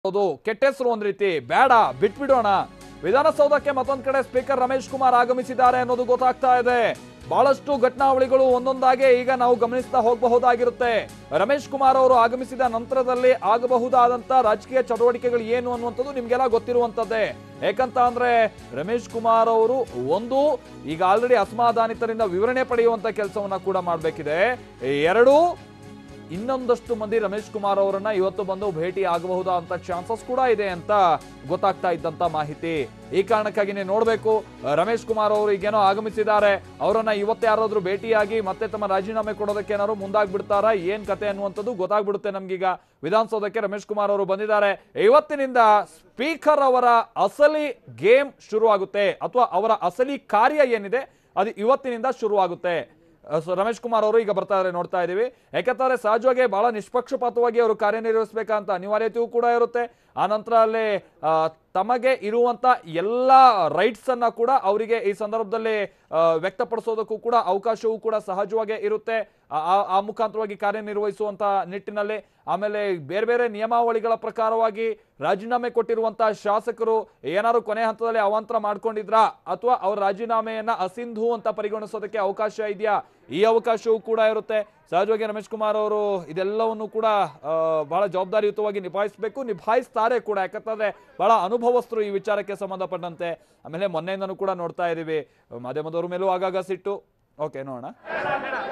ಹೌದು ಕೆಟ್ಟ ಹೆಸರು ಒಂದ್ ರೀತಿ ಬೇಡ ಬಿಟ್ಬಿಡೋಣ ವಿಧಾನಸೌಧಕ್ಕೆ ಮತ್ತೊಂದ್ ಕಡೆ ಸ್ಪೀಕರ್ ರಮೇಶ್ ಕುಮಾರ್ ಆಗಮಿಸಿದ್ದಾರೆ ಅನ್ನೋದು ಗೊತ್ತಾಗ್ತಾ ಇದೆ ಬಹಳಷ್ಟು ಘಟನಾವಳಿಗಳು ಒಂದೊಂದಾಗೆ ಈಗ ನಾವು ಗಮನಿಸ್ತಾ ಹೋಗಬಹುದಾಗಿರುತ್ತೆ ರಮೇಶ್ ಕುಮಾರ್ ಅವರು ಆಗಮಿಸಿದ ನಂತರದಲ್ಲಿ ಆಗಬಹುದಾದಂತ ರಾಜಕೀಯ ಚಟುವಟಿಕೆಗಳು ಏನು ಅನ್ನುವಂಥದ್ದು ನಿಮ್ಗೆಲ್ಲ ಗೊತ್ತಿರುವಂತದ್ದೇ ಯಾಕಂತ ಅಂದ್ರೆ ರಮೇಶ್ ಕುಮಾರ್ ಅವರು ಒಂದು ಈಗ ಆಲ್ರೆಡಿ ಅಸಮಾಧಾನಿತರಿಂದ ವಿವರಣೆ ಪಡೆಯುವಂತ ಕೆಲಸವನ್ನ ಕೂಡ ಮಾಡಬೇಕಿದೆ ಎರಡು ಇನ್ನೊಂದಷ್ಟು ಮಂದಿ ರಮೇಶ್ ಕುಮಾರ್ ಅವರನ್ನ ಇವತ್ತು ಬಂದು ಭೇಟಿ ಆಗಬಹುದಾ ಅಂತ ಚಾನ್ಸಸ್ ಕೂಡ ಇದೆ ಅಂತ ಗೊತ್ತಾಗ್ತಾ ಇದ್ದಂತ ಮಾಹಿತಿ ಈ ಕಾರಣಕ್ಕಾಗಿನೇ ನೋಡ್ಬೇಕು ರಮೇಶ್ ಕುಮಾರ್ ಅವರು ಈಗೇನೋ ಆಗಮಿಸಿದ್ದಾರೆ ಅವರನ್ನ ಇವತ್ತು ಯಾರಾದ್ರೂ ಭೇಟಿಯಾಗಿ ಮತ್ತೆ ತಮ್ಮ ರಾಜೀನಾಮೆ ಕೊಡೋದಕ್ಕೆ ಏನಾದ್ರು ಮುಂದಾಗ್ಬಿಡ್ತಾರ ಏನ್ ಕತೆ ಅನ್ನುವಂಥದ್ದು ಗೊತ್ತಾಗ್ಬಿಡುತ್ತೆ ನಮ್ಗೀಗ ವಿಧಾನಸೌಧಕ್ಕೆ ರಮೇಶ್ ಕುಮಾರ್ ಅವರು ಬಂದಿದ್ದಾರೆ ಇವತ್ತಿನಿಂದ ಸ್ಪೀಕರ್ ಅವರ ಅಸಲಿ ಗೇಮ್ ಶುರುವಾಗುತ್ತೆ ಅಥವಾ ಅವರ ಅಸಲಿ ಕಾರ್ಯ ಏನಿದೆ ಅದು ಇವತ್ತಿನಿಂದ ಶುರುವಾಗುತ್ತೆ ಅಹ್ ಸೊ ರಮೇಶ್ ಕುಮಾರ್ ಅವರು ಈಗ ಬರ್ತಾ ಇದ್ದಾರೆ ನೋಡ್ತಾ ಇದೀವಿ ಯಾಕಂತಾರೆ ಸಹಜವಾಗಿ ಬಹಳ ನಿಷ್ಪಕ್ಷಪಾತವಾಗಿ ಅವರು ಕಾರ್ಯನಿರ್ವಹಿಸಬೇಕಂತ ಅನಿವಾರ್ಯತೆಯೂ ಕೂಡ ಇರುತ್ತೆ ಆ ನಂತರ ಅಲ್ಲಿ ಆ, ತಮಗೆ ಇರುವಂತ ಎಲ್ಲ ರೈಟ್ಸ್ ಅನ್ನ ಕೂಡ ಅವರಿಗೆ ಈ ಸಂದರ್ಭದಲ್ಲಿ ಆ, ವ್ಯಕ್ತಪಡಿಸೋದಕ್ಕೂ ಕೂಡ ಅವಕಾಶವೂ ಕೂಡ ಸಹಜವಾಗೇ ಇರುತ್ತೆ ಆ- ಆ- ಆ ಮುಖಾಂತರವಾಗಿ ಕಾರ್ಯನಿರ್ವಹಿಸುವಂತ ನಿಟ್ಟಿನಲ್ಲಿ ಆಮೇಲೆ ಬೇರೆ ಬೇರೆ ನಿಯಮಾವಳಿಗಳ ಪ್ರಕಾರವಾಗಿ ರಾಜೀನಾಮೆ ಕೊಟ್ಟಿರುವಂತಹ ಶಾಸಕರು ಏನಾದ್ರು ಕೊನೆ ಹಂತದಲ್ಲಿ ಅವಾಂತರ ಮಾಡ್ಕೊಂಡಿದ್ರಾ ಅಥವಾ ಅವ್ರ ರಾಜೀನಾಮೆಯನ್ನ ಅಸಿಂಧು ಅಂತ ಪರಿಗಣಿಸೋದಕ್ಕೆ ಅವಕಾಶ ಇದೆಯಾ ಈ ಅವಕಾಶವೂ ಕೂಡ ಇರುತ್ತೆ ಸಹಜವಾಗಿ ರಮೇಶ್ ಕುಮಾರ್ ಅವರು ಇದೆಲ್ಲವನ್ನು ಕೂಡ ಆ, ಬಹಳ ಜವಾಬ್ದಾರಿಯುತವಾಗಿ ನಿಭಾಯಿಸಬೇಕು ನಿಭಾಯಿಸ್ತಾರೆ ಕೂಡ ಯಾಕಂತಂದ್ರೆ ಬಹಳ ಅನುಭವಸ್ಥರು ಈ ವಿಚಾರಕ್ಕೆ ಸಂಬಂಧಪಟ್ಟಂತೆ ಆಮೇಲೆ ಮೊನ್ನೆಯಿಂದನೂ ಕೂಡ ನೋಡ್ತಾ ಇದೀವಿ ಮಾಧ್ಯಮದವ್ರ ಮೇಲೂ ಆಗಾಗ ಸಿಟ್ಟು ಓಕೆ ನೋಡೋಣ